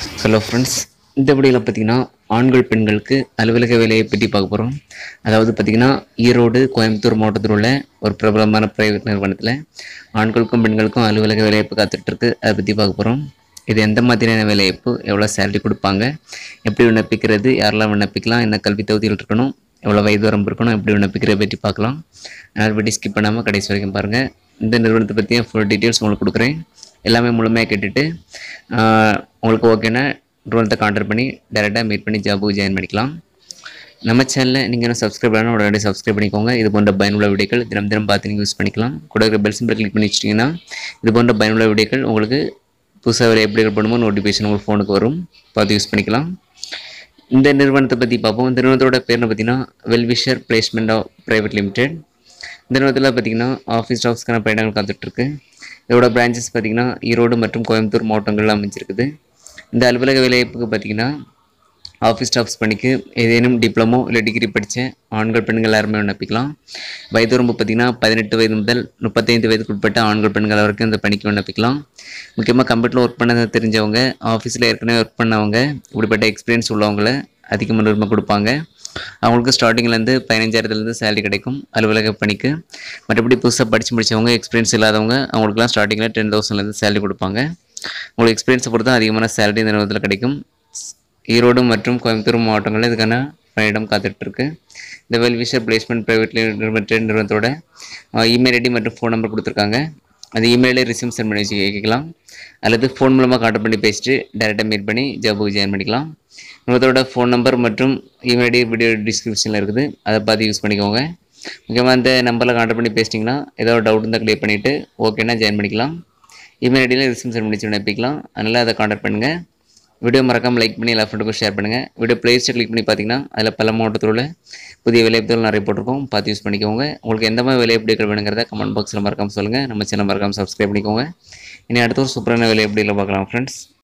hello friends இந்த வீடியோவில் பார்த்தீங்கன்னா ஆண்கள் பெண்களுக்கு அலுவலக வேலையை பற்றி பார்க்க போகிறோம் அதாவது பார்த்தீங்கன்னா ஈரோடு கோயம்புத்தூர் மாவட்டத்தில் உள்ள ஒரு பிரபலமான பிரைவேட் நிறுவனத்தில் ஆண்களுக்கும் பெண்களுக்கும் அலுவலக வேலைவாய்ப்பு காத்துட்ருக்கு அதை பற்றி பார்க்க போகிறோம் இது எந்த மாதிரியான வேலைவாய்ப்பு எவ்வளோ சேலரி கொடுப்பாங்க எப்படி விண்ணப்பிக்கிறது யாரெல்லாம் விண்ணப்பிக்கலாம் என்ன கல்வி தகுதிகள் இருக்கணும் எவ்வளோ வயது வரம்பு இருக்கணும் எப்படி விண்ணப்பிக்கிறத பற்றி பார்க்கலாம் அதனால் வீடியோ ஸ்கிப் பண்ணாமல் கடைசி வரைக்கும் பாருங்கள் இந்த நிறுவனத்தை பற்றியும் ஃபுல் டீட்டெயில்ஸ் உங்களுக்கு கொடுக்குறேன் எல்லாமே முழுமையாக கேட்டுட்டு ஆஹ், உங்களுக்கு ஓகேன்னா நிறுவனத்தை கான்டாக்ட் பண்ணி டேரெக்டாக மீட் பண்ணி ஜாபுக்கு ஜாயின் பண்ணிக்கலாம் நம்ம சேனலில் நீங்கள் இன்னும் சப்ஸ்கிரைப் பண்ணணும் உடனே சப்ஸ்கிரைப் பண்ணிக்கோங்க இது போன்ற பயனுள்ள வீடியோக்கள் தினம் தினம் பார்த்து நீங்கள் யூஸ் பண்ணிக்கலாம் கூட இருக்கிற பெல் சிம்பிள் கிளிக் பண்ணி வச்சிட்டிங்கன்னா இது போன்ற பயனுள்ள வீடியோக்கள் உங்களுக்கு புதுசாக வேலை எப்படி பண்ணுமோ நோட்டிஃபிகேஷன் உங்களுக்கு ஃபோனுக்கு வரும் பார்த்து யூஸ் பண்ணிக்கலாம் இந்த நிறுவனத்தை பற்றி பார்ப்போம் இந்த நிறுவனத்தோட பேர்னு பார்த்தீங்கன்னா wellwisher placement of private limited இந்த நிறுவனத்தில் பார்த்தீங்கன்னா ஆஃபீஸ் ஸ்டாஃப்ஸ்க்கான பயணங்கள் காத்துட்ருக்கு இதோட பிரான்ச்சஸ் பார்த்தீங்கன்னா ஈரோடு மற்றும் கோயம்புத்தூர் மாவட்டங்களில் அமைஞ்சிருக்குது இந்த அலுவலக வேலைவாய்ப்புக்கு பார்த்தீங்கன்னா ஆஃபீஸ் ஸ்டாஃப்ஸ் பணிக்கு ஏதேனும் டிப்ளமோ இல்லை டிகிரி படித்த ஆண்கள் பெண்கள் எல்லாருமே விண்ணப்பிக்கலாம் வயது வரம்பு பார்த்திங்கன்னா பதினெட்டு வயது முதல் முப்பத்தைந்து வயதுக்கு உட்பட்ட ஆண்கள் பெண்கள் வரைக்கும் இந்த பணிக்கு விண்ணப்பிக்கலாம் முக்கியமாக கம்ப்யூட்டரில் ஒர்க் பண்ண தெரிஞ்சவங்க ஆஃபீஸில் ஏற்கனவே ஒர்க் பண்ணவங்க இப்படிப்பட்ட எக்ஸ்பீரியன்ஸ் உள்ளவங்கள அதிக முன்னுரிமை கொடுப்பாங்க அவங்களுக்கு ஸ்டார்டிங்லேருந்து பதினஞ்சாயிரத்துலேருந்து சேலரி கிடைக்கும் அலுவலக பணிக்கு மற்றபடி புதுசாக படித்து முடிச்சவங்க எக்ஸ்பீரியன்ஸ் இல்லாதவங்க அவங்களுக்குலாம் ஸ்டார்டிங்கில் டென் தௌசண்ட்லேருந்து சேலரி கொடுப்பாங்க உங்களுக்கு எக்ஸ்பீரியன்ஸை பொறுத்து அதிகமான சேலரி இந்த நிறுவனத்தில் கிடைக்கும் ஈரோடு மற்றும் கோயம்புத்தூர் மாவட்டங்களில் இதுக்கான பணியிடம் காத்துட்ருக்கு இந்த வெல்விஷர் பிளேஸ்மெண்ட் ப்ரைவேட் லிமிடெட் நிறுவனத்தோட இமெயில் ஐடி மற்றும் ஃபோன் நம்பர் கொடுத்துருக்காங்க அந்த இமெயிலே ரிசியூம் சென்ட் பண்ணி வச்சு கேட்கலாம் அல்லது ஃபோன் மூலமாக கான்டாக்ட் பண்ணி பேசிட்டு டேரெக்டாக மீட் பண்ணி ஜாபுக்கு ஜாயின் பண்ணிக்கலாம் நிறுவனத்தோட ஃபோன் நம்பர் மற்றும் இமெயில் ஐடி வீடியோ டிஸ்கிரிப்ஷனில் இருக்குது அதை பார்த்து யூஸ் பண்ணிக்கோங்க முக்கியமாக இந்த நம்பரில் கான்டாக்ட் பண்ணி பேசிட்டிங்கன்னா ஏதாவது டவுட் இருந்தால் க்ளியர் பண்ணிவிட்டு ஓகேனா ஜாயின் பண்ணிக்கலாம் இமெயில் ஐடியில் ரிசியூம் சென்ட் பண்ணி வச்சு விண்ணப்பிக்கலாம் அதனால் அதை கான்டாக்ட் பண்ணுங்கள் வீடியோ மறக்காமல் லைக் பண்ணி எல்லா ஃப்ரெண்டுக்கும் ஷேர் பண்ணுங்கள் வீடியோ பிளேலிஸ்ட்டை கிளிக் பண்ணி பார்த்தீங்கன்னா அதில் பல மாவட்டத்தில் உள்ள புதிய வேலைவாய்ப்புகள் நிறைய போட்டிருக்கோம் பார்த்து யூஸ் பண்ணிக்கோங்க உங்களுக்கு எந்த மாதிரி வேலைவாய்ப்புகள் வேணுங்கிறத கமெண்ட் பாக்ஸில் மறக்காமல் சொல்லுங்கள் நம்ம சேனல் மறக்காமல் சப்ஸ்கிரைப் பண்ணிக்கோங்க இனி அடுத்த ஒரு சூப்பரான வேலைவாய்ப்புகளை பார்க்கலாம் ஃப்ரெண்ட்ஸ்